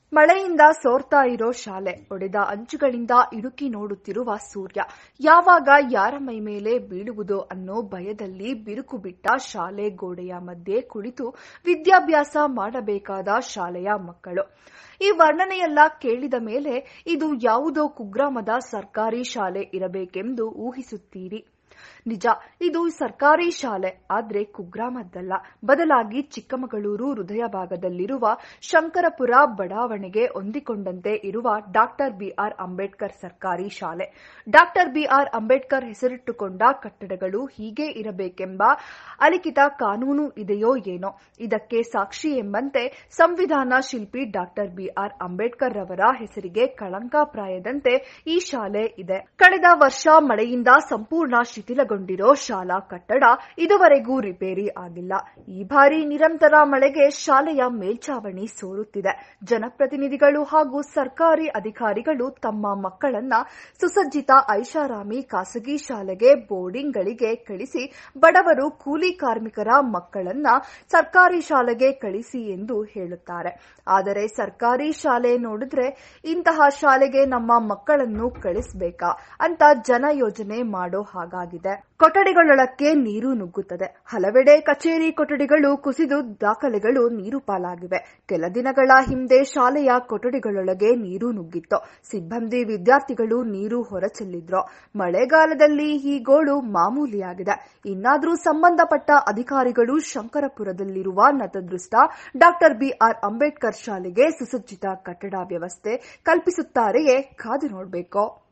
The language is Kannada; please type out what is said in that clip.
ಮಳೆಯಿಂದ ಸೋರ್ತಾ ಇರೋ ಶಾಲೆ ಒಡೆದ ಅಂಚುಗಳಿಂದ ಇಡುಕಿ ನೋಡುತ್ತಿರುವ ಸೂರ್ಯ ಯಾವಾಗ ಯಾರ ಮೈ ಮೇಲೆ ಬೀಳುವುದೋ ಅನ್ನೋ ಭಯದಲ್ಲಿ ಬಿರುಕು ಬಿಟ್ಟ ಶಾಲೆ ಗೋಡೆಯ ಮಧ್ಯೆ ಕುಳಿತು ವಿದ್ಯಾಭ್ಯಾಸ ಮಾಡಬೇಕಾದ ಶಾಲೆಯ ಮಕ್ಕಳು ಈ ವರ್ಣನೆಯೆಲ್ಲ ಕೇಳಿದ ಮೇಲೆ ಇದು ಯಾವುದೋ ಕುಗ್ರಾಮದ ಸರ್ಕಾರಿ ಶಾಲೆ ಇರಬೇಕೆಂದು ಊಹಿಸುತ್ತೀರಿ ನಿಜ ಇದು ಸರ್ಕಾರಿ ಶಾಲೆ ಆದ್ರೆ ಕುಗ್ರಾಮದ್ದಲ್ಲ ಬದಲಾಗಿ ಚಿಕ್ಕಮಗಳೂರು ಹೃದಯ ಭಾಗದಲ್ಲಿರುವ ಶಂಕರಪುರ ಬಡಾವಣೆಗೆ ಹೊಂದಿಕೊಂಡಂತೆ ಇರುವ ಡಾಕ್ಟರ್ ಬಿಆರ್ ಅಂಬೇಡ್ಕರ್ ಸರ್ಕಾರಿ ಶಾಲೆ ಡಾಕ್ಟರ್ ಬಿಆರ್ ಅಂಬೇಡ್ಕರ್ ಹೆಸರಿಟ್ಟುಕೊಂಡ ಕಟ್ಟಡಗಳು ಹೀಗೆ ಇರಬೇಕೆಂಬ ಅಲಿಖಿತ ಕಾನೂನು ಇದೆಯೋ ಏನೋ ಇದಕ್ಕೆ ಸಾಕ್ಷಿ ಎಂಬಂತೆ ಸಂವಿಧಾನ ಶಿಲ್ಪಿ ಡಾಕ್ಟರ್ ಬಿಆರ್ ಅಂಬೇಡ್ಕರ್ ರವರ ಹೆಸರಿಗೆ ಕಳಂಕಪ್ರಾಯದಂತೆ ಈ ಶಾಲೆ ಇದೆ ಕಳೆದ ವರ್ಷ ಮಳೆಯಿಂದ ಸಂಪೂರ್ಣ ಶಿಥಿಲಗೊಂಡಿರೋ ಶಾಲಾ ಕಟ್ಟಡ ಇದುವರೆಗೂ ರಿಪೇರಿ ಆಗಿಲ್ಲ ಈ ಬಾರಿ ನಿರಂತರ ಮಳೆಗೆ ಶಾಲೆಯ ಮೇಲ್ಚಾವಣಿ ಸೋರುತ್ತಿದೆ ಜನಪ್ರತಿನಿಧಿಗಳು ಹಾಗೂ ಸರ್ಕಾರಿ ಅಧಿಕಾರಿಗಳು ತಮ್ಮ ಮಕ್ಕಳನ್ನ ಸುಸಜ್ಜಿತ ಐಷಾರಾಮಿ ಖಾಸಗಿ ಶಾಲೆಗೆ ಬೋರ್ಡಿಂಗ್ಗಳಿಗೆ ಕಳಿಸಿ ಬಡವರು ಕೂಲಿ ಕಾರ್ಮಿಕರ ಮಕ್ಕಳನ್ನ ಸರ್ಕಾರಿ ಶಾಲೆಗೆ ಕಳಿಸಿ ಎಂದು ಹೇಳುತ್ತಾರೆ ಆದರೆ ಸರ್ಕಾರಿ ಶಾಲೆ ನೋಡಿದ್ರೆ ಇಂತಹ ಶಾಲೆಗೆ ನಮ್ಮ ಮಕ್ಕಳನ್ನು ಕಳಿಸಬೇಕಾ ಅಂತ ಜನ ಯೋಜನೆ ಮಾಡೋ ಹಾಗಾಗಿದೆ ಕೊಠಡಿಗಳೊಳಕ್ಕೆ ನೀರು ನುಗ್ಗುತ್ತದೆ ಹಲವೆಡೆ ಕಚೇರಿ ಕೊಠಡಿಗಳು ಕುಸಿದು ದಾಖಲೆಗಳು ನೀರು ಪಾಲಾಗಿವೆ ಕೆಲ ದಿನಗಳ ಹಿಂದೆ ಶಾಲೆಯ ಕೊಠಡಿಗಳೊಳಗೆ ನೀರು ನುಗ್ಗಿತ್ತು ಸಿಬ್ಬಂದಿ ವಿದ್ಯಾರ್ಥಿಗಳು ನೀರು ಹೊರಚೆಲ್ಲಿದ್ರು ಮಳೆಗಾಲದಲ್ಲಿ ಈ ಗೋಳು ಮಾಮೂಲಿಯಾಗಿದೆ ಇನ್ನಾದರೂ ಸಂಬಂಧಪಟ್ಟ ಅಧಿಕಾರಿಗಳು ಶಂಕರಪುರದಲ್ಲಿರುವ ನತದೃಷ್ಟ ಡಾಕ್ಟರ್ ಬಿಆರ್ ಅಂಬೇಡ್ಕರ್ ಶಾಲೆಗೆ ಸುಸಜ್ಜಿತ ಕಟ್ಟಡ ವ್ಯವಸ್ಥೆ ಕಲ್ಪಿಸುತ್ತಾರೆಯೇ ಕಾದು ನೋಡಬೇಕು